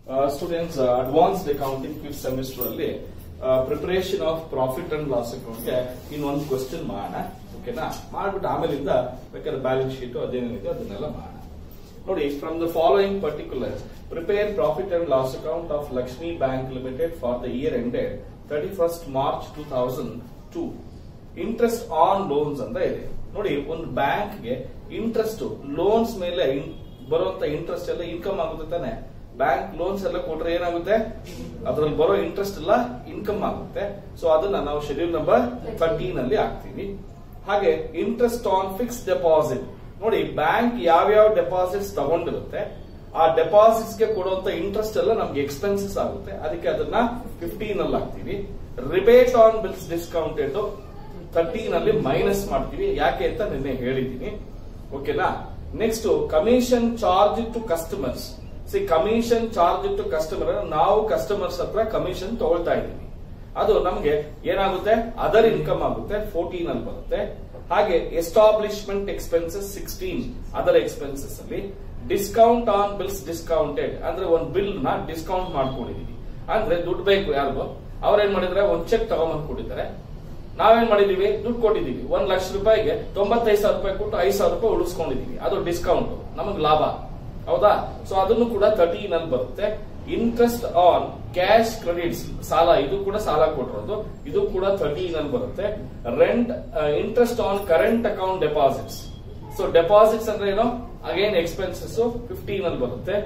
Students advanced accounting fifth semester ಅಲ್ಲಿ preparation of profit and loss ಅಕೌಂಟ್ಗೆ ಇನ್ನೊಂದು question ಮಾಡೋಣ ಓಕೆನಾ ಮಾಡ್ಬಿಟ್ಟು ಆಮೇಲಿಂದ ಬೇಕಾದ್ರೆ ಬ್ಯಾಲೆನ್ಸ್ ಶೀಟ್ ಅದೇನಿದೆ ಅದನ್ನೆಲ್ಲ ಮಾಡೋಣ ನೋಡಿ from the following particulars prepare profit and loss account of Lakshmi bank limited for the year ended thirty first March two thousand two interest on loans ಅಂತ ಇದೆ ನೋಡಿ ಒಂದು ಬ್ಯಾಂಕ್ಗೆ ಇಂಟ್ರೆಸ್ಟ್ ಲೋನ್ಸ್ ಮೇಲೆ ಇನ್- ಬರುವಂತ ಇಂಟ್ರೆಸ್ಟ್ ಎಲ್ಲ ಇನ್ಕಮ್ ಆಗುತ್ತೆ ತಾನೆ ಬ್ಯಾಂಕ್ ಲೋನ್ಸ್ ಎಲ್ಲ ಕೊಟ್ರೆ ಏನಾಗುತ್ತೆ ಅದ್ರಲ್ಲಿ ಬರೋ ಇಂಟ್ರೆಸ್ಟ್ ಎಲ್ಲ ಇನ್ಕಮ್ ಆಗುತ್ತೆ ಸೊ ಅದನ್ನ ನಾವು ಶೆಡ್ಯೂಲ್ ನಂಬರ್ ಥರ್ಟೀನ್ ಅಲ್ಲಿ ಹಾಕ್ತೀವಿ ಹಾಗೆ ಇಂಟ್ರೆಸ್ಟ್ ಆನ್ ಫಿಕ್ಸ್ ಡೆಪಾಸಿಟ್ ನೋಡಿ ಬ್ಯಾಂಕ್ ಯಾವ್ಯಾವ ಡೆಪಾಸಿಟ್ಸ್ ತಗೊಂಡಿರುತ್ತೆ ಆ ಡೆಪಾಸಿಟ್ಸ್ ಗೆ ಕೊಡುವಂತ ಇಂಟ್ರೆಸ್ಟ್ ಎಲ್ಲ ನಮ್ಗೆ ಎಕ್ಸ್ಪೆನ್ಸಸ್ ಆಗುತ್ತೆ ಅದಕ್ಕೆ ಅದನ್ನ ಫಿಫ್ಟೀನ್ ಅಲ್ಲಿ ಹಾಕ್ತಿವಿ rebate on bills discounted thirteen ಅಲ್ಲಿ ಮೈನಸ್ ಮಾಡ್ತೀವಿ ಯಾಕೆ ಅಂತ ನಿನ್ನೆ ಹೇಳಿದ್ದೀನಿ ಓಕೆನಾ next commission charge to customers C commission charge to customer ನಾವು ಕಸ್ಟಮರ್ಸ್ ಹತ್ರ ಕಮಿಷನ್ ತಗೊಳ್ತಾ ಇದ್ದೀವಿ ಅದು ನಮ್ಗೆ ಏನಾಗುತ್ತೆ ಅದರ್ ಇನ್ಕಮ್ ಆಗುತ್ತೆ ಫೋರ್ಟೀನ್ ಅಲ್ಲಿ ಬರುತ್ತೆ ಹಾಗೆ establishment expenses sixteen other expenses ಅಲ್ಲಿ ಡಿಸ್ಕೌಂಟ್ ಆನ್ ಬಿಲ್ಸ್ ಡಿಸ್ಕೌಂಟೆಡ್ ಅಂದ್ರೆ ಒಂದು ಬಿಲ್ ನ ಡಿಸ್ಕೌಂಟ್ ಮಾಡ್ಕೊಂಡಿದೀವಿ ಅಂದ್ರೆ ದುಡ್ಡು ಬೇಕು ಯಾರಿಗೂ ಅವ್ರೇನ್ ಮಾಡಿದ್ರೆ ಒಂದ್ ಚೆಕ್ ತಗೊಂಬಂದ್ ಕೊಟ್ಟಿದ್ದಾರೆ ನಾವೇನ್ ಮಾಡಿದೀವಿ ದುಡ್ಡು ಕೊಟ್ಟಿದೀವಿ ಒಂದ್ ಲಕ್ಷ ರೂಪಾಯಿಗೆ ತೊಂಬತ್ತೈದು ಸಾವಿರ ರೂಪಾಯಿ ಕೊಟ್ಟು ಐದು ಸಾವಿರ ರೂಪಾಯಿ ಉಳಿಸ್ಕೊಂಡಿದೀವಿ ಅದು ಡಿಸ್ಕೌಂಟ್ ನಮಗ್ ಲಾಭ ಹೌದಾ ಸೊ ಅದನ್ನು ಕೂಡ ತರ್ಟೀನ್ ಅಲ್ಲಿ ಬರುತ್ತೆ ಇಂಟ್ರೆಸ್ಟ್ ಆನ್ ಕ್ಯಾಶ್ ಕ್ರೆಡಿಟ್ಸ್ ಸಾಲ ಇದು ಕೂಡ ಸಾಲ ಕೊಟ್ಟಿರೋದು ಇದು ಕೂಡ ತರ್ಟೀನ್ ಅಲ್ಲಿ ಬರುತ್ತೆ rent interest on current account deposits so deposits ಅಂದ್ರೆ ಏನು ಅಗೇನ್ ಎಕ್ಸ್ಪೆನ್ಸಸ್ ಫಿಫ್ಟೀನ್ ಅಲ್ಲಿ ಬರುತ್ತೆ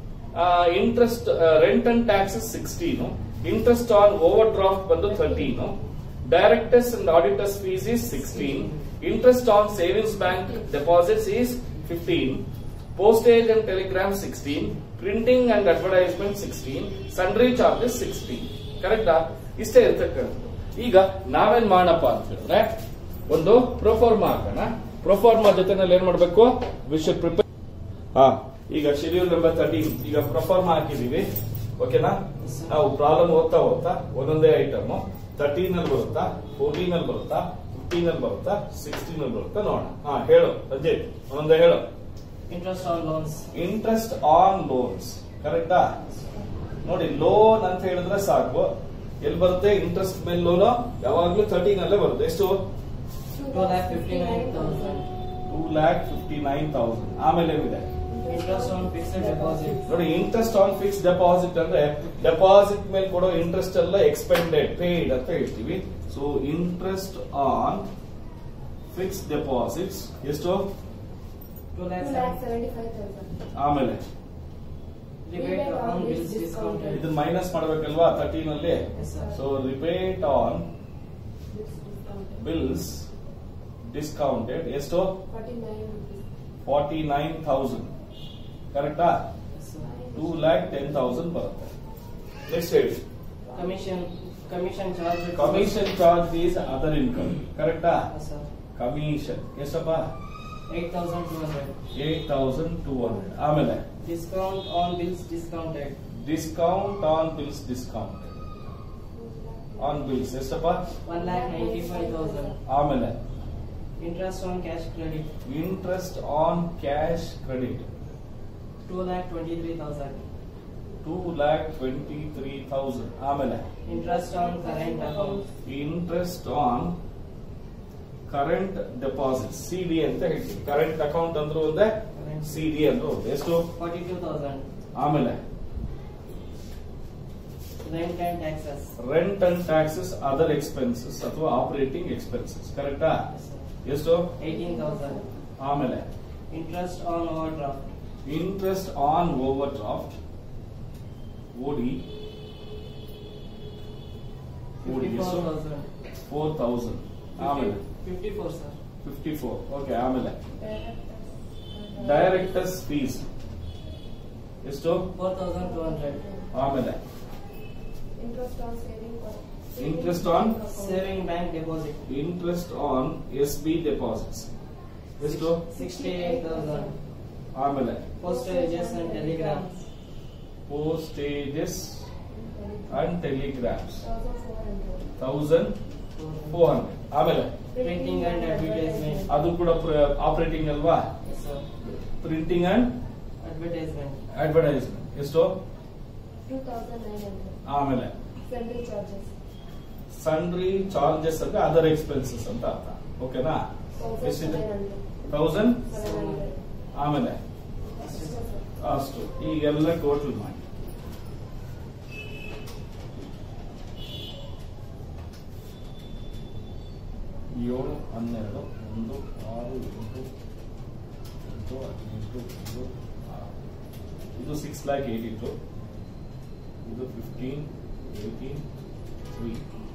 interest rent and taxes sixteen interest on overdraft ಬಂದು thirteen directors and auditors fees is 16. Interest on savings bank deposits is 15. Postage and telegram 16. Printing and advertisement 16. Sundry charges 16. ಕರೆಕ್ಟಾ ಇಷ್ಟೇ ಇರ್ತಕ್ಕಂಥದ್ದು ಈಗ ನಾವೇನ್ ಮಾಡಪ್ಪ ಅಂತ ಹೇಳಿದ್ರೆ ಒಂದು ಪ್ರೊಫಾರ್ಮಾ ಹಾಕೋಣ ಪ್ರೊಫಾರ್ಮಾ ಜೊತೆನಲ್ಲಿ ಏನ್ ಮಾಡ್ಬೇಕು ವಿಶ್ ಪ್ರಿಪೇರ್ ಹಾ ಈಗ ಶೆಡ್ಯೂಲ್ ನಂಬರ್ ತರ್ಟೀನ್ ಈಗ ಪ್ರೊಫಾರ್ಮಾ ಹಾಕಿದೀವಿ ಓಕೆನಾ ನಾವು ಪ್ರಾಬ್ಲಮ್ ಓದ್ತಾ ಓದ್ತಾ ಒಂದೊಂದೇ ಐಟಮ್ ತರ್ಟೀನ್ ಅಲ್ಲಿ ಬರುತ್ತಾ ಫೋರ್ಟೀನ್ ಅಲ್ಲಿ ಬರುತ್ತಾ ಫಿಫ್ಟೀನ್ ಅಲ್ಲಿ ಬರುತ್ತಾ ಸಿಕ್ಸ್ಟೀನ್ ಅಲ್ಲಿ ಬರುತ್ತಾ ನೋಡೋಣ ಹಾ ಹೇಳು ಅಜಿತ್ ಒಂದೊಂದೇ ಹೇಳು Interest on loans. Interest on loans ಕರೆಕ್ಟಾ ನೋಡಿ ಲೋನ್ ಅಂತ ಹೇಳಿದ್ರೆ ಸಾಕು ಎಲ್ಲಿ ಬರುತ್ತೆ ಇಂಟ್ರೆಸ್ಟ್ ಮೇಲೆ ಲೋನ್ ಯಾವಾಗ್ಲೂ ತರ್ಟೀನ್ ಅಲ್ಲೇ ಬರುತ್ತೆ ಎಷ್ಟು Two lakh fifty nine thousand. Two lakh fifty nine thousand ಆಮೇಲೆ ಏನಿದೆ Interest on fixed deposit. ನೋಡಿ ಇಂಟ್ರೆಸ್ಟ್ ಆನ್ ಫಿಕ್ಸ್ ಡೆಪಾಸಿಟ್ ಅಂದ್ರೆ ಡೆಪಾಸಿಟ್ ಮೇಲೆ ಕೊಡೋ ಇಂಟ್ರೆಸ್ಟ್ ಎಲ್ಲ ಎಕ್ಸ್ಪೆಂಡೆಡ್ ಪೇಯ್ಡ್ ಅಂತ ಹೇಳ್ತೀವಿ so interest on fix deposits ಎಷ್ಟು Two lakh Two lakh seventy-five thousand. ಆಮೇಲೆ rebate on bills discounted. ಇದನ್ನ ಮೈನಸ್ ಮಾಡ್ಬೇಕಲ್ವಾ ತರ್ಟೀನ್ ಅಲ್ಲಿ Yes, sir. So rebate on This discounted. Bills discounted ಎಷ್ಟು Forty-nine rupees. Forty nine thousand ಕರೆಕ್ಟಾ Yes, sir. Two lakh ten thousand ಬರುತ್ತೆ next ಹೇಳಿ Commission, commission charge. Commission charge is other income ಕರೆಕ್ಟಾ Yes, sir. Commission ಎಷ್ಟಪ್ಪ Eight thousand two hundred. ಏಟ್ thousand two ಹಂಡ್ರೆಡ್ ಆಮೇಲೆ Discount on bills discounted. Discount on bills discount on bills ಎಷ್ಟಪ್ಪ One lakh ninety five thousand. ಆಮೇಲೆ Interest on cash credit. Interest on cash credit Two lakh twenty three thousand. Two lakh twenty three thousand ಆಮೇಲೆ Interest on current account. Interest on current deposit C D ಅಂತ ಹೇಳ್ತೀವಿ current account ಅಂದ್ರೂ ಒಂದೇ C D ಅಂದ್ರೂ ಒಂದೇ ಎಷ್ಟು Forty two thousand. ಆಮೇಲೆ Rent and taxes. Rent and taxes other expenses ಅಥವಾ ಆಪರೇಟಿಂಗ್ ಎಕ್ಸ್ಪೆನ್ಸಸ್ ಕರೆಕ್ಟಾ Yes, sir. ಎಷ್ಟು Eighteen thousand. ಆಮೇಲೆ Interest on overdraft. Interest on overdraft O D O D Fifty four ಎಷ್ಟು thousand. ಫೋರ್ ತೌಸಂಡ್ ಆಮೇಲೆ Fifty four, sir. Fifty four okay ಆಮೇಲೆ Directors. Directors fees ಎಷ್ಟು Four thousand two hundred. ಆಮೇಲೆ Interest on saving. account. Interest on? account. Saving bank deposit. Interest on S B deposits ಎಷ್ಟು Sixty-eight thousand. ಆಮೇಲೆ Postages and telegrams. Postages and telegrams Thousand four hundred. Thousand four hundred ಆಮೇಲೆ Printing and advertisement. ಅದು ಕೂಡ operating ಅಲ್ವಾ Yes, sir. Printing and Advertisement. Advertisement ಎಷ್ಟು two thousand nine hundred ಆಮೇಲೆ central charges sundry charges ಅಂದ್ರೆ other expenses ಅಂತ ಅರ್ಥ ಓಕೆನಾ ತೌಸಂಡ್ ಎಷ್ಟಿದೆ seven hundred thousand seven hundred ಆಮೇಲೆ ಅಷ್ಟೇ ಸರ್ ಅಷ್ಟು ಈಗೆಲ್ಲ ಟೋಟಲ್ ಮಾಡಿ ಏಳು ಹನ್ನೆರಡು ಒಂದು ಆರು ಎಂಟು ಎಂಟು ಹದಿನೆಂಟು ಒಂದು ಆರು ಇದು ಸಿಕ್ಸ್ ಲ್ಯಾಕ್ ಏಯ್ಟಿ ಟು ಇದು fifteen eighteen three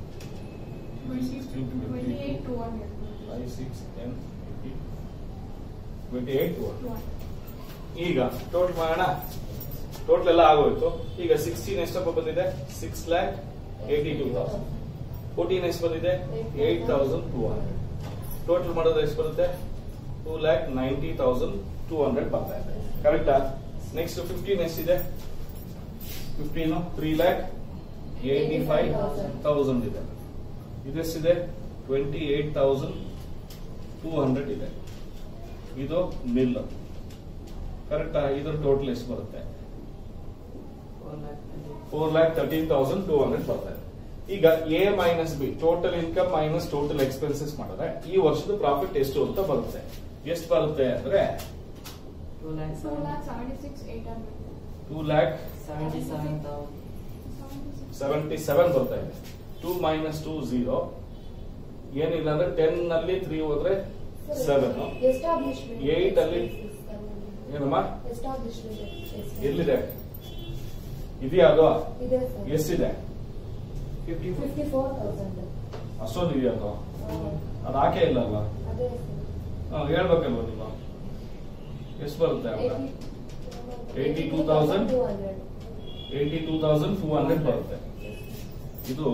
Twenty-eight to one hundred. Five six ten eighteen twenty eight two ಈಗ ಟೋಟಲ್ ಮಾಡೋಣ ಟೋಟಲ್ ಎಲ್ಲ ಆಗೋಯ್ತು ಈಗ ಸಿಕ್ಸ್ಟೀನ್ ಎಷ್ಟಪ್ಪ ಬಂದಿದೆ six lakh eighty two thousand fourteen ಎಷ್ಟು ಬಂದಿದೆ eight thousand two hundred total ಮಾಡಿದ್ರೆ ಎಷ್ಟು ಬರುತ್ತೆ two lakh ninety thousand two hundred ಬರ್ತಾ ಇದೆ ಕರೆಕ್ಟಾ ನೆಕ್ಸ್ಟ್ ಫಿಫ್ಟೀನ್ ಎಷ್ಟಿದೆ fifteen three lakh eighty five thousand ಇದೆ ಇದೆಷ್ಟಿದೆ twenty eight thousand two hundred ಇದೆ ಇದು ಮಿಲ್ ಕರೆಕ್ಟಾ ಇದ್ರ ಟೋಟಲ್ ಎಷ್ಟು ಬರುತ್ತೆ Four lakh twenty. Four lakh thirteen thousand two hundred ಬರ್ತಾ ಇದೆ ಈಗ A minus B total income minus total expenses ಮಾಡಿದ್ರೆ ಈ ವರ್ಷದ ಪ್ರಾಫಿಟ್ ಎಷ್ಟು ಅಂತ ಬರುತ್ತೆ ಎಷ್ಟು ಬರುತ್ತೆ ಅಂದ್ರೆ Two lakh Two lakh seventy. seventy-six eight hundred. Two lakh Seventy-seven thousand. Seventy seven ಬರ್ತಾ ಇದೆ ಟೂ ಮೈನಸ್ ಟೂ ಝೀರೋ ಏನಿಲ್ಲ ಅಂದ್ರೆ ಟೆನ್ ನಲ್ಲಿ ತ್ರೀ ಹೋದ್ರೆ ಸೆವೆನ್ Establishment. Eight ಅಲ್ಲಿ ಏನಮ್ಮ Establishment. ಎಲ್ಲಿದೆ ಇದೆಯಾ ಅದು ಇದೆ ಸರ್ ಎಷ್ಟಿದೆ Fifty-four. ಫಿಫ್ಟಿ ಫೋರ್ ತೌಸಂಡ್ ಅಷ್ಟೊಂದು ಇದೆಯಾ ಅದು ಅದು ಹಾಕೇ ಇಲ್ಲ ಅಲ್ವಾ ಅದೇ ಸರ್ ಹಾ, ಹೇಳ್ಬೇಕಲ್ವಾ ನೀವು ಎಷ್ಟು ಬರುತ್ತೆ ಅವಾಗ Eighty two thousand? Two hundred eighty two thousand two hundred ಬರುತ್ತೆ ಇದು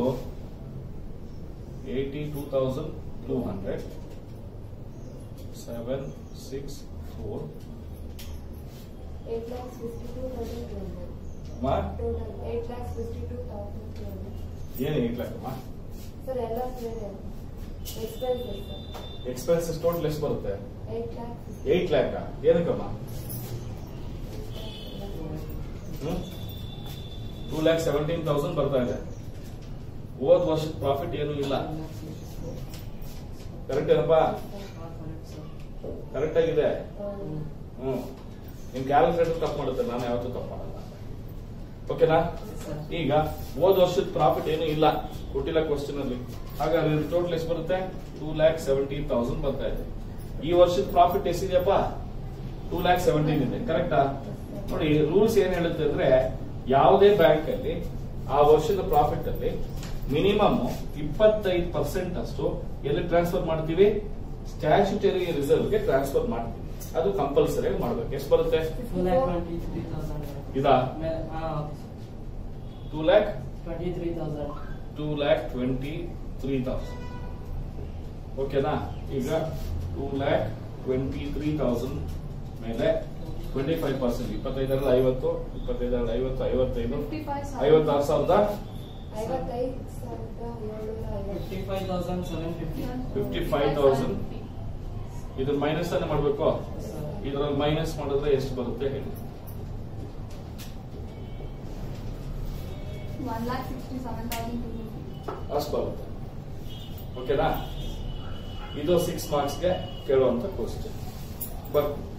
eighty two thousand two hundred seven six four eight lakhs fifty two thousand two hundred ಅಮ್ಮ total eight lakhs fifty two thousand two hundred ಏನು ಇಟ್ಲಕ್ಕಮ್ಮ sir ಎಲ್ಲ ಸೇರಿ expenses sir expenses total ಎಷ್ಟು ಬರುತ್ತೆ eight lakhs eight lakh ಏನಕ್ಕಮ್ಮ ಟೂ ಲ್ಯಾಕ್ ಸೆವೆಂಟೀನ್ ತೌಸಂಡ್ ಬರ್ತಾ ಇದೆ ಹೋದ್ ವರ್ಷದ ಪ್ರಾಫಿಟ್ ಏನು ಇಲ್ಲ ಕರೆಕ್ಟ್ ಏನಪ್ಪಾ Correct, sir. ಕರೆಕ್ಟ್ ಆಗಿದೆ ಹ್ಮ್. ಹ್ಮ್ ನಿಮ್ ಕ್ಯಾಲ್ಕುಲೇಟರ್ ತಪ್ಪು ಮಾಡುತ್ತೆ ನಾನು ಯಾವತ್ತೂ ತಪ್ಪು ಮಾಡಲ್ಲ ಓಕೆನಾ Yes, sir. ಈಗ ಹೋದ್ ವರ್ಷದ ಪ್ರಾಫಿಟ್ ಏನು ಇಲ್ಲ ಕೊಟ್ಟಿಲ್ಲ ಕ್ವಶನ್ ಅಲ್ಲಿ ಹಾಗಾದ್ರೆ ಟೋಟಲ್ ಎಷ್ಟು ಬರುತ್ತೆ ಟೂ ಲ್ಯಾಕ್ ಸೆವೆಂಟೀನ್ ತೌಸಂಡ್ ಬರ್ತಾ ಇದೆ ಈ ವರ್ಷದ ಪ್ರಾಫಿಟ್ ಎಷ್ಟಿದೆಯಪ್ಪ ಟೂ ಲ್ಯಾಕ್ ಸೆವೆಂಟೀನ್ ಇದೆ ಕರೆಕ್ಟಾ ನೋಡಿ ರೂಲ್ಸ್ ಏನ್ ಹೇಳುತ್ತೆ ಅಂದ್ರೆ ಯಾವುದೇ ಬ್ಯಾಂಕ್ ಅಲ್ಲಿ ಆ ವರ್ಷದ ಪ್ರಾಫಿಟ್ ಅಲ್ಲಿ ಮಿನಿಮಮ್ ಇಪ್ಪತ್ತೈದು ಪರ್ಸೆಂಟ್ ಅಷ್ಟು ಎಲ್ಲಿ ಟ್ರಾನ್ಸ್ಫರ್ ಮಾಡ್ತೀವಿ ಸ್ಟ್ಯಾಚ್ಯುಟರಿ ರಿಸರ್ವ್ ಗೆ ಟ್ರಾನ್ಸ್ಫರ್ ಮಾಡ್ತೀವಿ ಅದು ಕಂಪಲ್ಸರಿ ಮಾಡ್ಬೇಕು ಎಷ್ಟು ಬರುತ್ತೆ Two lakh twenty-three thousand. ಇದಾ ಮೇ- ಹಾ, okay, sir. Two lakh Twenty-three thousand. Two lakh twenty three thousand ಓಕೆನಾ ಈಗ two lakh twenty three thousand ಮೇಲೆ ಟ್ವೆಂಟಿ ಫೈವ್ ಪರ್ಸೆಂಟ್ ಇಪ್ಪತ್ತೈದರಲ್ಲಿ ಐವತ್ತು ಇಪ್ಪತ್ತೈದರಲ್ಲಿ ಐವತ್ತು ಐವತ್ತೈದು ಐವತ್ತಾರು ಸಾವಿರದ ಐವತ್ತೈದು ಸಾವಿರದ ಏಳ್ನೂರ ಐವತ್ತು Fifty-five thousand seven fifty. Fifty five thousand ಇದನ್ನ ಮೈನಸ್ ಅನ್ನ ಮಾಡ್ಬೇಕು Yes, sir. ಇದರಲ್ಲಿ ಮೈನಸ್ ಮಾಡಿದ್ರೆ ಎಷ್ಟು ಬರುತ್ತೆ ಹೇಳಿ one lakh sixty seven thousand two ಅಷ್ಟು ಬರುತ್ತೆ ಓಕೆನಾ ಇದು ಸಿಕ್ಸ್ ಮಾರ್ಕ್ಸ್ಗೆ ಕೇಳುವಂತ ಕ್ವಶನ್ ಬರ್ತೀನಿ